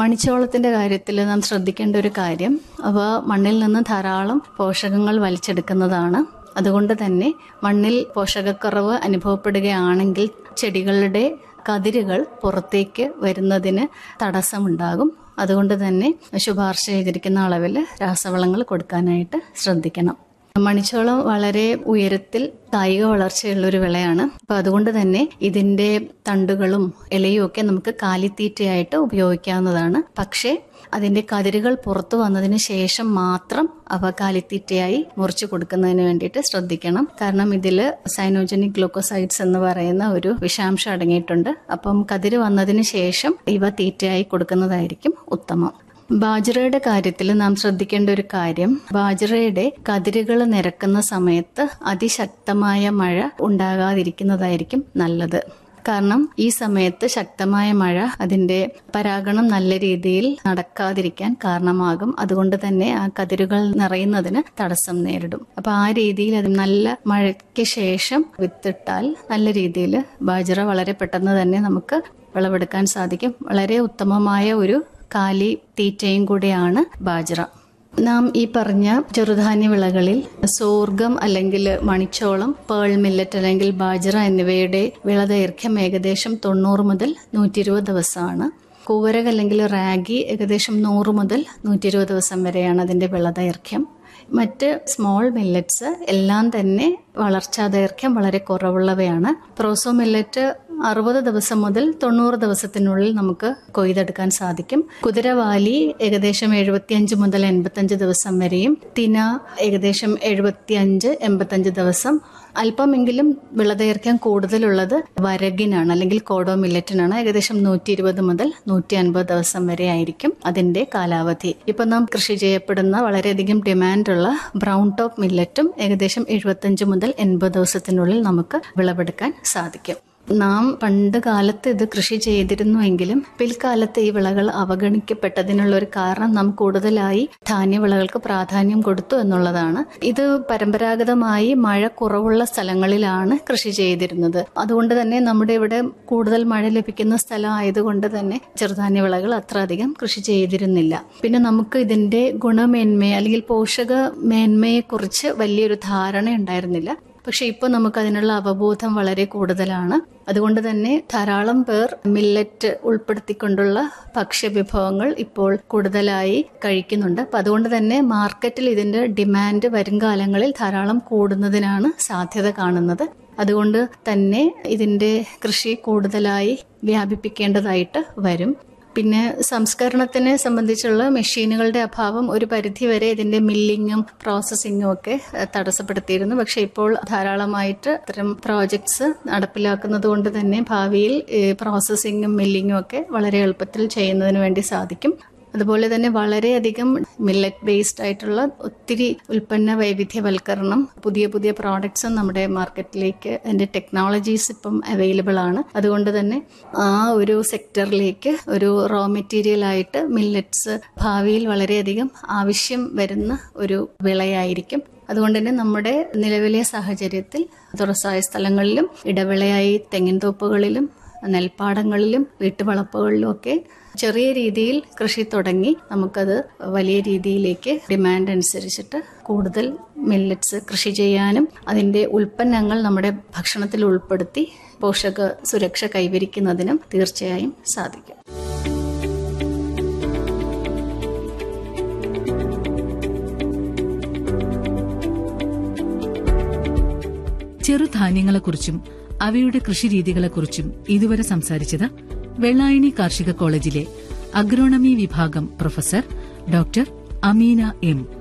മണിച്ചോളത്തിന്റെ കാര്യത്തിൽ നാം ശ്രദ്ധിക്കേണ്ട ഒരു കാര്യം അവ മണ്ണിൽ നിന്ന് ധാരാളം പോഷകങ്ങൾ വലിച്ചെടുക്കുന്നതാണ് അതുകൊണ്ട് തന്നെ മണ്ണിൽ പോഷകക്കുറവ് അനുഭവപ്പെടുകയാണെങ്കിൽ ചെടികളുടെ കതിരുകൾ പുറത്തേക്ക് വരുന്നതിന് തടസ്സമുണ്ടാകും അതുകൊണ്ട് തന്നെ ശുപാർശ ചെയ്തിരിക്കുന്ന അളവിൽ രാസവളങ്ങൾ കൊടുക്കാനായിട്ട് ശ്രദ്ധിക്കണം മണിച്ചോളം വളരെ ഉയരത്തിൽ കായിക വളർച്ചയുള്ള ഒരു വിളയാണ് അപ്പൊ അതുകൊണ്ട് തന്നെ ഇതിന്റെ തണ്ടുകളും ഇലയും ഒക്കെ നമുക്ക് കാലിത്തീറ്റയായിട്ട് ഉപയോഗിക്കാവുന്നതാണ് പക്ഷേ അതിന്റെ കതിരുകൾ പുറത്തു വന്നതിന് ശേഷം മാത്രം അവ കാലിത്തീറ്റയായി മുറിച്ചു കൊടുക്കുന്നതിന് വേണ്ടിയിട്ട് ശ്രദ്ധിക്കണം കാരണം ഇതിൽ സൈനോജനിക് ഗ്ലൂക്കോസൈഡ്സ് എന്ന് പറയുന്ന ഒരു വിഷാംശം അടങ്ങിയിട്ടുണ്ട് അപ്പം കതിര് വന്നതിന് ശേഷം ഇവ തീറ്റയായി കൊടുക്കുന്നതായിരിക്കും ഉത്തമം ബാജ്റയുടെ കാര്യത്തിൽ നാം ശ്രദ്ധിക്കേണ്ട ഒരു കാര്യം ബാജ്റയുടെ കതിരുകൾ നിരക്കുന്ന സമയത്ത് അതിശക്തമായ മഴ ഉണ്ടാകാതിരിക്കുന്നതായിരിക്കും നല്ലത് കാരണം ഈ സമയത്ത് ശക്തമായ മഴ അതിന്റെ പരാഗണം നല്ല രീതിയിൽ നടക്കാതിരിക്കാൻ കാരണമാകും അതുകൊണ്ട് തന്നെ ആ കതിരുകൾ നിറയുന്നതിന് തടസ്സം നേരിടും അപ്പൊ ആ രീതിയിൽ അത് നല്ല മഴയ്ക്ക് ശേഷം വിത്തിട്ടാൽ നല്ല രീതിയിൽ ബാജ്റ വളരെ പെട്ടെന്ന് തന്നെ നമുക്ക് വിളവെടുക്കാൻ സാധിക്കും വളരെ ഉത്തമമായ ഒരു കാലി തീറ്റയും കൂടിയാണ് ബാജ്റ നാം ഈ പറഞ്ഞ ചെറുധാന്യ വിളകളിൽ സോർഗം അല്ലെങ്കിൽ മണിച്ചോളം പേൾ മില്ലറ്റ് അല്ലെങ്കിൽ ബാജ്റ എന്നിവയുടെ വിളദൈർഘ്യം ഏകദേശം തൊണ്ണൂറ് മുതൽ നൂറ്റി ഇരുപത് ദിവസമാണ് കൂവരക അല്ലെങ്കിൽ റാഗി ഏകദേശം നൂറ് മുതൽ നൂറ്റി ഇരുപത് ദിവസം വരെയാണ് അതിന്റെ വിളദൈർഘ്യം മറ്റ് സ്മോൾ മില്ലറ്റ്സ് എല്ലാം തന്നെ വളർച്ചാ ദൈർഘ്യം വളരെ കുറവുള്ളവയാണ് പ്രോസോ മില്ലറ്റ് അറുപത് ദിവസം മുതൽ തൊണ്ണൂറ് ദിവസത്തിനുള്ളിൽ നമുക്ക് കൊയ്തെടുക്കാൻ സാധിക്കും കുതിരവാലി ഏകദേശം എഴുപത്തിയഞ്ച് മുതൽ എൺപത്തഞ്ച് ദിവസം വരെയും തിന ഏകദേശം എഴുപത്തിയഞ്ച് എൺപത്തഞ്ച് ദിവസം അല്പമെങ്കിലും വിളദൈർഘ്യം കൂടുതലുള്ളത് വരകിനാണ് അല്ലെങ്കിൽ കോഡോ മില്ലറ്റിനാണ് ഏകദേശം നൂറ്റി ഇരുപത് മുതൽ നൂറ്റി അൻപത് ദിവസം വരെ ആയിരിക്കും അതിന്റെ കാലാവധി ഇപ്പൊ നാം കൃഷി ചെയ്യപ്പെടുന്ന വളരെയധികം ഡിമാൻഡുള്ള ബ്രൗൺ ടോപ്പ് മില്ലറ്റും ഏകദേശം എഴുപത്തഞ്ച് മുതൽ എൺപത് ദിവസത്തിനുള്ളിൽ നമുക്ക് വിളവെടുക്കാൻ സാധിക്കും നാം പണ്ട് കാലത്ത് ഇത് കൃഷി ചെയ്തിരുന്നുവെങ്കിലും പിൽക്കാലത്ത് ഈ വിളകൾ അവഗണിക്കപ്പെട്ടതിനുള്ള ഒരു കാരണം നാം കൂടുതലായി ധാന്യവിളകൾക്ക് പ്രാധാന്യം കൊടുത്തു എന്നുള്ളതാണ് ഇത് പരമ്പരാഗതമായി മഴ കുറവുള്ള സ്ഥലങ്ങളിലാണ് കൃഷി ചെയ്തിരുന്നത് അതുകൊണ്ട് തന്നെ നമ്മുടെ ഇവിടെ കൂടുതൽ മഴ ലഭിക്കുന്ന സ്ഥലം ആയതുകൊണ്ട് തന്നെ ചെറുധാന്യ വിളകൾ അത്ര അധികം കൃഷി ചെയ്തിരുന്നില്ല പിന്നെ നമുക്ക് ഇതിന്റെ ഗുണമേന്മയെ അല്ലെങ്കിൽ പോഷക മേന്മയെക്കുറിച്ച് വലിയൊരു ധാരണ ഉണ്ടായിരുന്നില്ല പക്ഷെ ഇപ്പോൾ നമുക്ക് അതിനുള്ള അവബോധം വളരെ കൂടുതലാണ് അതുകൊണ്ട് തന്നെ ധാരാളം പേർ മില്ലറ്റ് ഉൾപ്പെടുത്തിക്കൊണ്ടുള്ള ഭക്ഷ്യവിഭവങ്ങൾ ഇപ്പോൾ കൂടുതലായി കഴിക്കുന്നുണ്ട് അപ്പം അതുകൊണ്ട് തന്നെ മാർക്കറ്റിൽ ഇതിന്റെ ഡിമാൻഡ് വരും കാലങ്ങളിൽ ധാരാളം കൂടുന്നതിനാണ് സാധ്യത കാണുന്നത് അതുകൊണ്ട് തന്നെ ഇതിന്റെ കൃഷി കൂടുതലായി വ്യാപിപ്പിക്കേണ്ടതായിട്ട് വരും പിന്നെ സംസ്കരണത്തിനെ സംബന്ധിച്ചുള്ള മെഷീനുകളുടെ അഭാവം ഒരു പരിധിവരെ ഇതിന്റെ മില്ലിങ്ങും പ്രോസസ്സിങ്ങും ഒക്കെ തടസ്സപ്പെടുത്തിയിരുന്നു പക്ഷെ ഇപ്പോൾ ധാരാളമായിട്ട് ഇത്തരം പ്രോജക്ട്സ് നടപ്പിലാക്കുന്നത് കൊണ്ട് തന്നെ ഭാവിയിൽ പ്രോസസ്സിങ്ങും മില്ലിങ്ങും ഒക്കെ വളരെ എളുപ്പത്തിൽ ചെയ്യുന്നതിന് വേണ്ടി സാധിക്കും അതുപോലെ തന്നെ വളരെയധികം മില്ലറ്റ് ബേസ്ഡ് ആയിട്ടുള്ള ഒത്തിരി ഉൽപ്പന്ന വൈവിധ്യവൽക്കരണം പുതിയ പുതിയ പ്രോഡക്ട്സും നമ്മുടെ മാർക്കറ്റിലേക്ക് അതിന്റെ ടെക്നോളജീസ് ഇപ്പം അവൈലബിൾ ആണ് അതുകൊണ്ട് തന്നെ ആ ഒരു സെക്ടറിലേക്ക് ഒരു റോ മെറ്റീരിയൽ ആയിട്ട് മില്ലറ്റ്സ് ഭാവിയിൽ വളരെയധികം ആവശ്യം വരുന്ന ഒരു വിളയായിരിക്കും അതുകൊണ്ട് തന്നെ നമ്മുടെ നിലവിലെ സാഹചര്യത്തിൽ തുറസായ സ്ഥലങ്ങളിലും ഇടവിളയായി തെങ്ങിൻ തോപ്പുകളിലും നെൽപ്പാടങ്ങളിലും വീട്ടുവളപ്പുകളിലും ഒക്കെ ചെറിയ രീതിയിൽ കൃഷി തുടങ്ങി നമുക്കത് വലിയ രീതിയിലേക്ക് ഡിമാൻഡ് അനുസരിച്ചിട്ട് കൂടുതൽ മില്ലറ്റ്സ് കൃഷി ചെയ്യാനും അതിൻ്റെ ഉൽപ്പന്നങ്ങൾ നമ്മുടെ ഭക്ഷണത്തിൽ ഉൾപ്പെടുത്തി പോഷക സുരക്ഷ കൈവരിക്കുന്നതിനും തീർച്ചയായും സാധിക്കും ചെറുധാന്യങ്ങളെക്കുറിച്ചും അവയുടെ കൃഷിരീതികളെക്കുറിച്ചും ഇതുവരെ സംസാരിച്ചത് വെള്ളായണി കാർഷിക കോളേജിലെ അഗ്രോണമി വിഭാഗം പ്രൊഫസർ ഡോക്ടർ അമീന എം